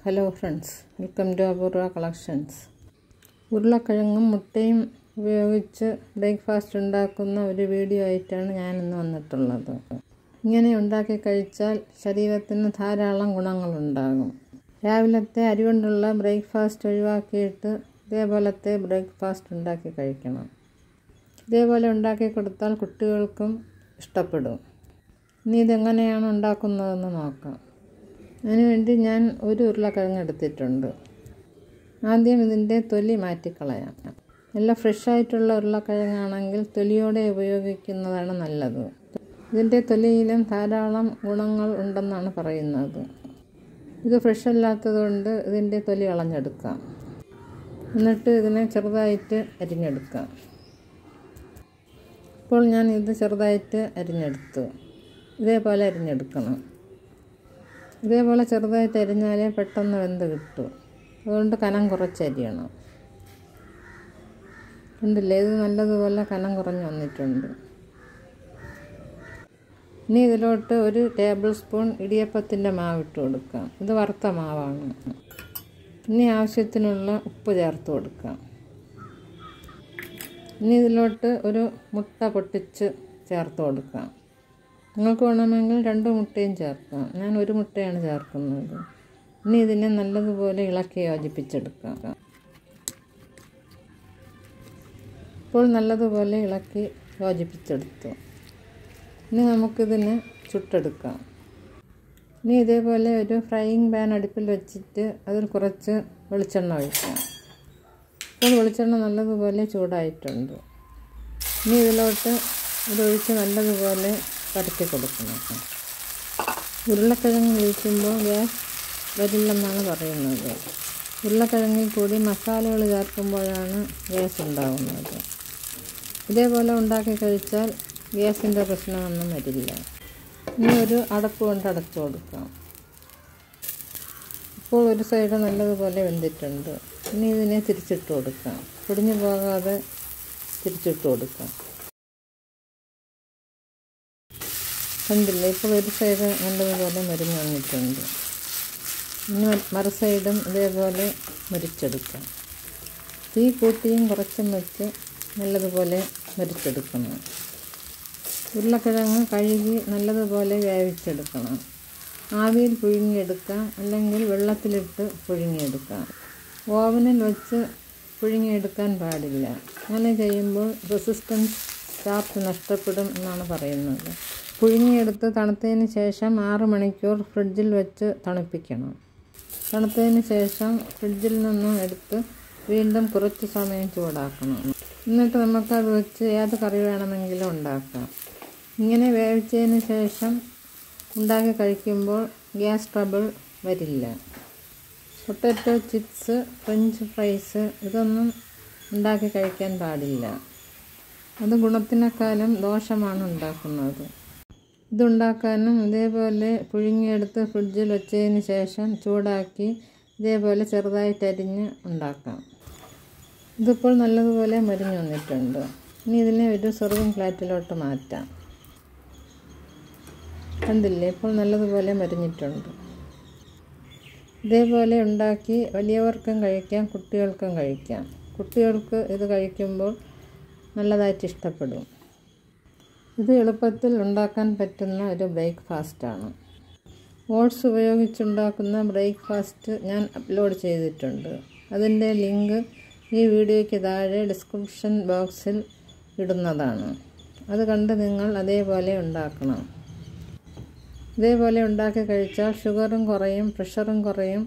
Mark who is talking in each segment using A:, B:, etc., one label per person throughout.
A: hello friends welcome to Apoorva collections ഉരുളക്കിഴങ്ങും മുട്ടയും ഉപയോഗിച്ച് ബ്രേക്ക്ഫാസ്റ്റ് ഉണ്ടാക്കുന്ന ഒരു വീഡിയോ ആയിട്ടാണ് ഞാനിന്ന് വന്നിട്ടുള്ളത് ഇങ്ങനെ ഉണ്ടാക്കി കഴിച്ചാൽ ശരീരത്തിന് ധാരാളം ഗുണങ്ങളുണ്ടാകും രാവിലത്തെ അരി കൊണ്ടുള്ള ബ്രേക്ക്ഫാസ്റ്റ് ഒഴിവാക്കിയിട്ട് ഇതേപോലത്തെ ബ്രേക്ക്ഫാസ്റ്റ് ഉണ്ടാക്കി കഴിക്കണം ഇതേപോലെ ഉണ്ടാക്കി കൊടുത്താൽ കുട്ടികൾക്കും ഇഷ്ടപ്പെടും ഇനി ഇതെങ്ങനെയാണ് ഉണ്ടാക്കുന്നതെന്ന് നോക്കാം അതിനുവേണ്ടി ഞാൻ ഒരു ഉരുളക്കിഴങ്ങ് എടുത്തിട്ടുണ്ട് ആദ്യം ഇതിൻ്റെ തൊലി മാറ്റിക്കളയാം നല്ല ഫ്രഷായിട്ടുള്ള ഉരുളക്കിഴങ്ങാണെങ്കിൽ തൊലിയോടെ ഉപയോഗിക്കുന്നതാണ് നല്ലത് ഇതിൻ്റെ തൊലിയിലും ധാരാളം ഗുണങ്ങൾ ഉണ്ടെന്നാണ് പറയുന്നത് ഇത് ഫ്രഷ് അല്ലാത്തതുകൊണ്ട് ഇതിൻ്റെ തൊലി കളഞ്ഞെടുക്കാം എന്നിട്ട് ഇതിനെ ചെറുതായിട്ട് അരിഞ്ഞെടുക്കാം ഇപ്പോൾ ഞാൻ ഇത് ചെറുതായിട്ട് അരിഞ്ഞെടുത്തു ഇതേപോലെ അരിഞ്ഞെടുക്കണം ഇതേപോലെ ചെറുതായിട്ട് അരിഞ്ഞാലേ പെട്ടെന്ന് വെന്ത് കിട്ടും അതുകൊണ്ട് കനം കുറച്ച് അരിയണം കണ്ടില്ലേ ഇത് നല്ലതുപോലെ കനം കുറഞ്ഞ് വന്നിട്ടുണ്ട് ഇനി ഇതിലോട്ട് ഒരു ടേബിൾ സ്പൂൺ ഇടിയപ്പത്തിൻ്റെ മാവ് ഇട്ട് കൊടുക്കാം ഇത് വറുത്ത മാവാണ് ഇനി ആവശ്യത്തിനുള്ള ഉപ്പ് ചേർത്ത് കൊടുക്കാം ഇനി ഇതിലോട്ട് ഒരു മുട്ട പൊട്ടിച്ച് ചേർത്ത് കൊടുക്കാം നിങ്ങൾക്ക് വേണമെങ്കിൽ രണ്ട് മുട്ടയും ചേർക്കാം ഞാൻ ഒരു മുട്ടയാണ് ചേർക്കുന്നത് ഇനി ഇതിനെ നല്ലതുപോലെ ഇളക്കി യോജിപ്പിച്ചെടുക്കാം ഇപ്പോൾ നല്ലതുപോലെ ഇളക്കി യോജിപ്പിച്ചെടുത്തു ഇനി നമുക്കിതിനെ ചുട്ടെടുക്കാം ഇനി ഇതേപോലെ ഒരു ഫ്രൈയിങ് പാൻ അടുപ്പിൽ വെച്ചിട്ട് അതിൽ കുറച്ച് വെളിച്ചെണ്ണ ഒഴിക്കാം ഇപ്പോൾ വെളിച്ചെണ്ണ നല്ലതുപോലെ ചൂടായിട്ടുണ്ട് ഇനി ഇതിലോട്ട് ഇതൊഴിച്ച് നല്ലതുപോലെ പരത്തി കൊടുക്കണം ഉരുളക്കിഴങ്ങ് ഒഴിക്കുമ്പോൾ ഗ്യാസ് വരില്ലെന്നാണ് പറയുന്നത് ഉരുളക്കിഴങ്ങിൽ കൂടി മസാലകൾ ചേർക്കുമ്പോഴാണ് ഗ്യാസ് ഉണ്ടാകുന്നത് ഇതേപോലെ ഉണ്ടാക്കി കഴിച്ചാൽ ഗ്യാസിൻ്റെ പ്രശ്നമൊന്നും വരില്ല ഇനി ഒരു അടപ്പ് കൊണ്ട് അടച്ചു കൊടുക്കാം ഇപ്പോൾ ഒരു സൈഡ് നല്ലതുപോലെ വെന്തിട്ടുണ്ട് ഇനി ഇതിനെ തിരിച്ചിട്ട് കൊടുക്കാം പൊടിഞ്ഞു പോകാതെ തിരിച്ചിട്ട് കൊടുക്കാം കണ്ടില്ല ഇപ്പോൾ ഒരു സൈഡ് നല്ലതുപോലെ മുരിഞ്ഞ് വന്നിട്ടുണ്ട് ഇനി മറു സൈഡും ഇതേപോലെ മുരിച്ചെടുക്കാം തീ കൂട്ടിയും കുറച്ചും വെച്ച് നല്ലതുപോലെ മുരിച്ചെടുക്കണം ഉരുളക്കിഴങ്ങ് കഴുകി നല്ലതുപോലെ വേവിച്ചെടുക്കണം ആവിയിൽ പുഴുങ്ങിയെടുക്കാം അല്ലെങ്കിൽ വെള്ളത്തിലിട്ട് പുഴുങ്ങിയെടുക്കാം ഓവനിൽ വെച്ച് പുഴുങ്ങിയെടുക്കാൻ പാടില്ല അങ്ങനെ ചെയ്യുമ്പോൾ റെസിസ്റ്റൻസ് ചാർജ് നഷ്ടപ്പെടും എന്നാണ് പറയുന്നത് പുഴുങ്ങിയെടുത്ത് തണുത്തതിന് ശേഷം ആറ് മണിക്കൂർ ഫ്രിഡ്ജിൽ വെച്ച് തണുപ്പിക്കണം തണുത്തതിന് ശേഷം ഫ്രിഡ്ജിൽ നിന്നും എടുത്ത് വീണ്ടും കുറച്ച് സമയം ചൂടാക്കണം എന്നിട്ട് നമുക്കത് വെച്ച് ഏത് കറി വേണമെങ്കിലും ഉണ്ടാക്കാം ഇങ്ങനെ വേവിച്ചതിന് ശേഷം ഉണ്ടാക്കി കഴിക്കുമ്പോൾ ഗ്യാസ് ട്രബിൾ വരില്ല പൊട്ടറ്റോ ചിപ്സ് ഫ്രഞ്ച് ഫ്രൈസ് ഇതൊന്നും ഉണ്ടാക്കി കഴിക്കാൻ പാടില്ല അത് ഗുണത്തിനേക്കാളും ദോഷമാണ് ഉണ്ടാക്കുന്നത് ഇതുണ്ടാക്കാനും ഇതേപോലെ പുഴുങ്ങിയെടുത്ത് ഫ്രിഡ്ജിൽ വെച്ചതിന് ശേഷം ചൂടാക്കി ഇതേപോലെ ചെറുതായിട്ട് അരിഞ്ഞ് ഉണ്ടാക്കാം ഇതിപ്പോൾ നല്ലതുപോലെ മരിഞ്ഞു വന്നിട്ടുണ്ട് ഇനി ഇതിനെ ഒരു സെർവിങ് പ്ലാറ്റിലോട്ട് മാറ്റാം കണ്ടില്ലേ ഇപ്പോൾ നല്ലതുപോലെ മരിഞ്ഞിട്ടുണ്ട് ഇതേപോലെ ഉണ്ടാക്കി വലിയവർക്കും കഴിക്കാം കുട്ടികൾക്കും കഴിക്കാം കുട്ടികൾക്ക് ഇത് കഴിക്കുമ്പോൾ നല്ലതായിട്ട് ഇഷ്ടപ്പെടും ഇത് എളുപ്പത്തിൽ ഉണ്ടാക്കാൻ പറ്റുന്ന ഒരു ബ്രേക്ക്ഫാസ്റ്റാണ് ഓട്സ് ഉപയോഗിച്ചുണ്ടാക്കുന്ന ബ്രേക്ക്ഫാസ്റ്റ് ഞാൻ അപ്ലോഡ് ചെയ്തിട്ടുണ്ട് അതിൻ്റെ ലിങ്ക് ഈ വീഡിയോയ്ക്ക് താഴെ ഡിസ്ക്രിപ്ഷൻ ബോക്സിൽ ഇടുന്നതാണ് അത് കണ്ട് നിങ്ങൾ അതേപോലെ ഉണ്ടാക്കണം ഇതേപോലെ ഉണ്ടാക്കി കഴിച്ചാൽ ഷുഗറും കുറയും പ്രഷറും കുറയും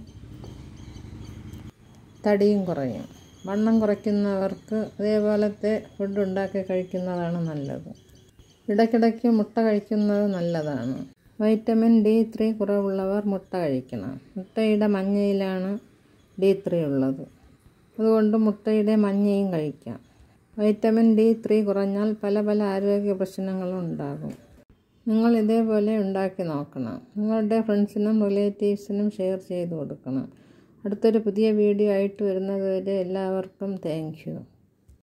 A: തടിയും കുറയും വണ്ണം കുറയ്ക്കുന്നവർക്ക് അതേപോലത്തെ ഫുഡ് ഉണ്ടാക്കി കഴിക്കുന്നതാണ് നല്ലത് ഇടയ്ക്കിടയ്ക്ക് മുട്ട കഴിക്കുന്നത് നല്ലതാണ് വൈറ്റമിൻ ഡി ത്രീ കുറവുള്ളവർ മുട്ട കഴിക്കണം മുട്ടയുടെ മഞ്ഞയിലാണ് ഡി ത്രീ ഉള്ളത് അതുകൊണ്ട് മുട്ടയുടെ മഞ്ഞയും കഴിക്കാം വൈറ്റമിൻ ഡി ത്രീ കുറഞ്ഞാൽ പല പല ആരോഗ്യ പ്രശ്നങ്ങളും ഉണ്ടാകും നിങ്ങൾ ഇതേപോലെ ഉണ്ടാക്കി നോക്കണം നിങ്ങളുടെ ഫ്രണ്ട്സിനും റിലേറ്റീവ്സിനും ഷെയർ ചെയ്ത് കൊടുക്കണം അടുത്തൊരു പുതിയ വീഡിയോ ആയിട്ട് വരുന്നത് വരെ എല്ലാവർക്കും താങ്ക് യു